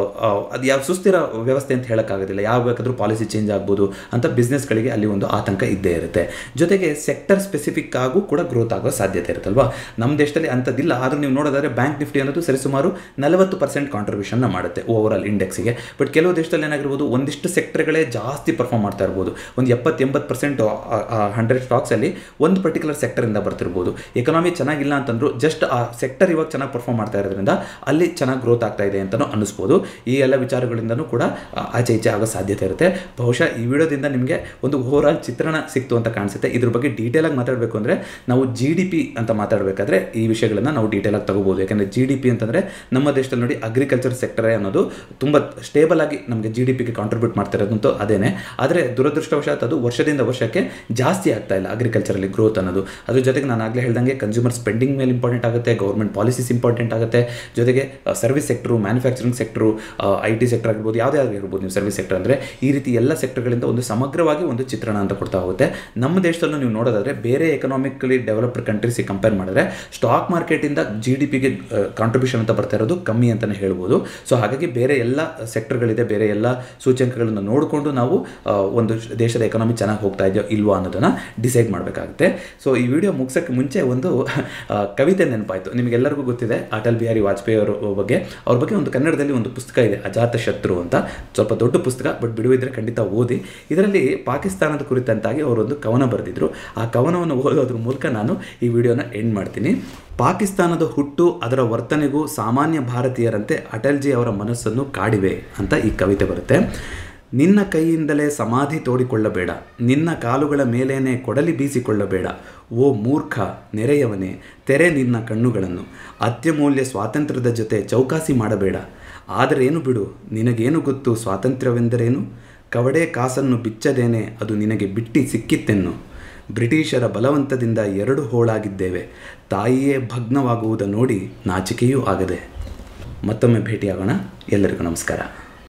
ಅದು ಯಾವ ಸುಸ್ಥಿರ ವ್ಯವಸ್ಥೆ ಅಂತ ಹೇಳೋಕ್ಕಾಗೋದಿಲ್ಲ ಯಾವ ಬೇಕಾದರೂ ಪಾಲಿಸಿ ಚೇಂಜ್ ಆಗ್ಬೋದು ಅಂತ ಬಿಸ್ನೆಸ್ಗಳಿಗೆ ಅಲ್ಲಿ ಒಂದು ಆತಂಕ ಇದ್ದೇ ಇರುತ್ತೆ ಜೊತೆಗೆ ಸೆಕ್ಟರ್ ಸ್ಪೆಸಿಫಿಕ್ ಆಗು ಕೂಡ ಗ್ರೋತ್ ಆಗೋ ಸಾಧ್ಯತೆ ಇರುತ್ತಲ್ವಾ ನಮ್ಮ ದೇಶದಲ್ಲಿ ಅಂಥದ್ದಿಲ್ಲ ಆದರೂ ನೀವು ನೋಡೋದಾದ್ರೆ ಬ್ಯಾಂಕ್ ನಿಫ್ಟಿ ಅನ್ನೋದು ಸರಿಸುಮಾರು ನಲವತ್ತು ಪರ್ಸೆಂಟ್ ಕಾಂಟ್ರಿಬ್ಯೂಷನ್ನ ಮಾಡುತ್ತೆ ಓವರ್ ಆಲ್ ಇಂಡೆಕ್ಸ್ಗೆ ಬಟ್ ಕೆಲವು ದೇಶದಲ್ಲಿ ಏನಾಗಿರ್ಬೋದು ಒಂದಿಷ್ಟು ಸೆಕ್ಟರ್ಗಳೇ ಜಾಸ್ತಿ ಪರ್ಫಾರ್ಮ್ ಮಾಡ್ತಾ ಇರ್ಬೋದು ಒಂದು ಎಪ್ಪತ್ತು ಎಂಬತ್ತು ಪರ್ಸೆಂಟ್ ಹಂಡ್ರೆಡ್ ಸ್ಟಾಕ್ಸಲ್ಲಿ ಒಂದು ಪರ್ಟಿಕ್ಯುಲರ್ ಸೆಕ್ಟರಿಂದ ಬರ್ತಿರ್ಬೋದು ಎಕನಾಮಿ ಚೆನ್ನಾಗಿಲ್ಲ ಅಂತಂದ್ರು ಜಸ್ಟ್ ಆ ಸೆಕ್ಟರ್ ಇವಾಗ ಚೆನ್ನಾಗಿ ಪರ್ಫಾರ್ಮ್ ಮಾಡ್ತಾ ಇರೋದ್ರಿಂದ ಅಲ್ಲಿ ಚೆನ್ನಾಗಿ ಗ್ರೋತ್ ಆಗ್ತಾ ಇದೆ ಅಂತಲೂ ಅನಿಸ್ಬೋದು ಈ ಎಲ್ಲ ವಿಚಾರಗಳಿಂದನೂ ಕೂಡ ಆಚೆ ಈಚೆ ಆಗೋ ಸಾಧ್ಯತೆ ಇರುತ್ತೆ ಬಹುಶಃ ಈ ವಿಡಿಯೋದಿಂದ ನಿಮಗೆ ಒಂದು ಓವರ್ ಆಲ್ ಚಿತ್ರಣ ಸಿಕ್ತು ಅಂತ ಕಾಣಿಸುತ್ತೆ ಇದ್ರ ಬಗ್ಗೆ ಡೀಟೇಲಾಗಿ ಮಾತಾಡಬೇಕು ಅಂದರೆ ನಾವು ಜಿ ಡಿ ಪಿ ಅಂತ ಮಾತಾಡಬೇಕಾದ್ರೆ ಈ ವಿಷಯಗಳನ್ನು ನಾವು ಡೀಟೇಲಾಗಿ ತಗೋಬೋದು ಯಾಕಂದರೆ ಜಿ ಡಿ ಪಿ ಅಂತಂದರೆ ನಮ್ಮ ದೇಶದಲ್ಲಿ ನೋಡಿ ಅಗ್ರಿಕಲ್ಚರ್ ಸೆಕ್ಟರೇ ಅನ್ನೋದು ತುಂಬ ಸ್ಟೇಬಲ್ ಆಗಿ ನಮಗೆ ಜಿ ಡಿ ಪಿಗೆ ಕಾಂಟ್ರಿಬ್ಯೂಟ್ ಮಾಡ್ತಾ ಇರೋದಂತೂ ಅದೇನೆ ಆದರೆ ದುರದೃಷ್ಟವಶಾತ್ ಅದು ವರ್ಷದಿಂದ ವರ್ಷಕ್ಕೆ ಜಾಸ್ತಿ ಆಗ್ತಾ ಇಲ್ಲ ಅಗ್ರಿಕಲ್ಚರಲ್ಲಿ ಗ್ರೋತ್ ಅನ್ನೋದು ಅದ್ರ ಜೊತೆಗೆ ನಾನು ಆಗಲೇ ಹೇಳ್ದಂಗೆ ಕನ್ಸ್ಯೂಮರ್ ಸ್ಪೆಂಡಿಂಗ್ ಮೇಲೆ ಇಂಪಾರ್ಟೆಂಟ್ ಆಗುತ್ತೆ ಗೌರ್ಮೆಂಟ್ ಪಾಲಿಸೀಸ್ ಇಂಪಾರ್ಟೆಂಟ್ ಆಗುತ್ತೆ ಜೊತೆಗೆ service sector manufacturing sector I T sector ಆಗಿರ್ಬೋದು ಯಾವುದೇ ಆಗಿರ್ಬೋದು ನೀವು ಸರ್ವಿಸ್ ಸೆಕ್ಟರ್ ಅಂದರೆ ಈ ರೀತಿ ಎಲ್ಲ ಸೆಕ್ಟರ್ಗಳಿಂದ ಒಂದು ಸಮಗ್ರವಾಗಿ ಒಂದು ಚಿತ್ರಣ ಅಂತ ಕೊಡ್ತಾ ಹೋಗುತ್ತೆ ನಮ್ಮ ದೇಶದಲ್ಲೂ ನೀವು ನೋಡೋದಾದ್ರೆ ಬೇರೆ ಎಕನಾಮಿಕಲಿ ಡೆವಲಪ್ಡ್ ಕಂಟ್ರೀಸಿಗೆ ಕಂಪೇರ್ ಮಾಡಿದ್ರೆ ಸ್ಟಾಕ್ ಮಾರ್ಕೆಟಿಂದ ಜಿ ಡಿ ಪಿಗೆ ಕಾಂಟ್ರಿಬ್ಯೂಷನ್ ಅಂತ ಬರ್ತಾ ಇರೋದು ಕಮ್ಮಿ ಅಂತಲೇ ಹೇಳ್ಬೋದು ಸೊ ಹಾಗಾಗಿ ಬೇರೆ ಎಲ್ಲ ಸೆಕ್ಟರ್ಗಳಿದೆ ಬೇರೆ ಎಲ್ಲ ಸೂಚ್ಯಂಕಗಳನ್ನು ನೋಡಿಕೊಂಡು ನಾವು ಒಂದು ದೇಶದ ಎಕನಾಮಿ ಚೆನ್ನಾಗಿ ಹೋಗ್ತಾ ಇದೆಯೋ ಇಲ್ವೋ ಅನ್ನೋದನ್ನು ಡಿಸೈಡ್ ಮಾಡಬೇಕಾಗುತ್ತೆ ಸೊ ಈ ವಿಡಿಯೋ ಮುಗಿಸೋಕ್ಕೆ ಮುಂಚೆ ಒಂದು ಕವಿತೆ ನೆನಪಾಯಿತು ನಿಮಗೆಲ್ಲರಿಗೂ ಗೊತ್ತಿದೆ ಅಟಲ್ ಬಿಹಾರಿ ವಾಜಪೇಯಿ ಅವರ ಬಗ್ಗೆ ಅವ್ರ ಬಗ್ಗೆ ಒಂದು ಕನ್ನಡದಲ್ಲಿ ಒಂದು ಪುಸ್ತಕ ಇದೆ ಅಜಾತ ಶತ್ರು ಅಂತ ಸ್ವಲ್ಪ ದೊಡ್ಡ ಪುಸ್ತಕ ಬಟ್ ಬಿಡುವಿದ್ರೆ ಖಂಡಿತ ಓದಿ ಇದರಲ್ಲಿ ಪಾಕಿಸ್ತಾನದ ಕುರಿತಂತಾಗಿ ಅವರೊಂದು ಕವನ ಬರೆದಿದ್ರು ಆ ಕವನವನ್ನು ಓದೋದ್ರ ಮೂಲಕ ನಾನು ಈ ವಿಡಿಯೋನ ಎಂಡ್ ಮಾಡ್ತೀನಿ ಪಾಕಿಸ್ತಾನದ ಹುಟ್ಟು ಅದರ ವರ್ತನೆಗೂ ಸಾಮಾನ್ಯ ಭಾರತೀಯರಂತೆ ಅಟಲ್ಜಿ ಅವರ ಮನಸ್ಸನ್ನು ಕಾಡಿವೆ ಅಂತ ಈ ಕವಿತೆ ಬರುತ್ತೆ ನಿನ್ನ ಕೈಯಿಂದಲೇ ಸಮಾಧಿ ತೋಡಿಕೊಳ್ಳಬೇಡ ನಿನ್ನ ಕಾಲುಗಳ ಮೇಲೇನೆ ಕೊಡಲಿ ಬೀಸಿಕೊಳ್ಳಬೇಡ ಓ ಮೂರ್ಖ ನೆರೆಯವನೇ ತೆರೆ ನಿನ್ನ ಕಣ್ಣುಗಳನ್ನು ಅತ್ಯಮೂಲ್ಯ ಸ್ವಾತಂತ್ರ್ಯದ ಜೊತೆ ಚೌಕಾಸಿ ಮಾಡಬೇಡ ಆದರೇನು ಬಿಡು ನಿನಗೇನು ಗೊತ್ತು ಸ್ವಾತಂತ್ರ್ಯವೆಂದರೇನು ಕವಡೆ ಕಾಸನ್ನು ಬಿಚ್ಚದೇನೆ ಅದು ನಿನಗೆ ಬಿಟ್ಟಿ ಸಿಕ್ಕಿತ್ತೆನ್ನು ಬ್ರಿಟಿಷರ ಬಲವಂತದಿಂದ ಎರಡು ಹೋಳಾಗಿದ್ದೇವೆ ತಾಯಿಯೇ ಭಗ್ನವಾಗುವುದ ನೋಡಿ ನಾಚಿಕೆಯೂ ಆಗದೆ ಮತ್ತೊಮ್ಮೆ ಭೇಟಿಯಾಗೋಣ ಎಲ್ಲರಿಗೂ ನಮಸ್ಕಾರ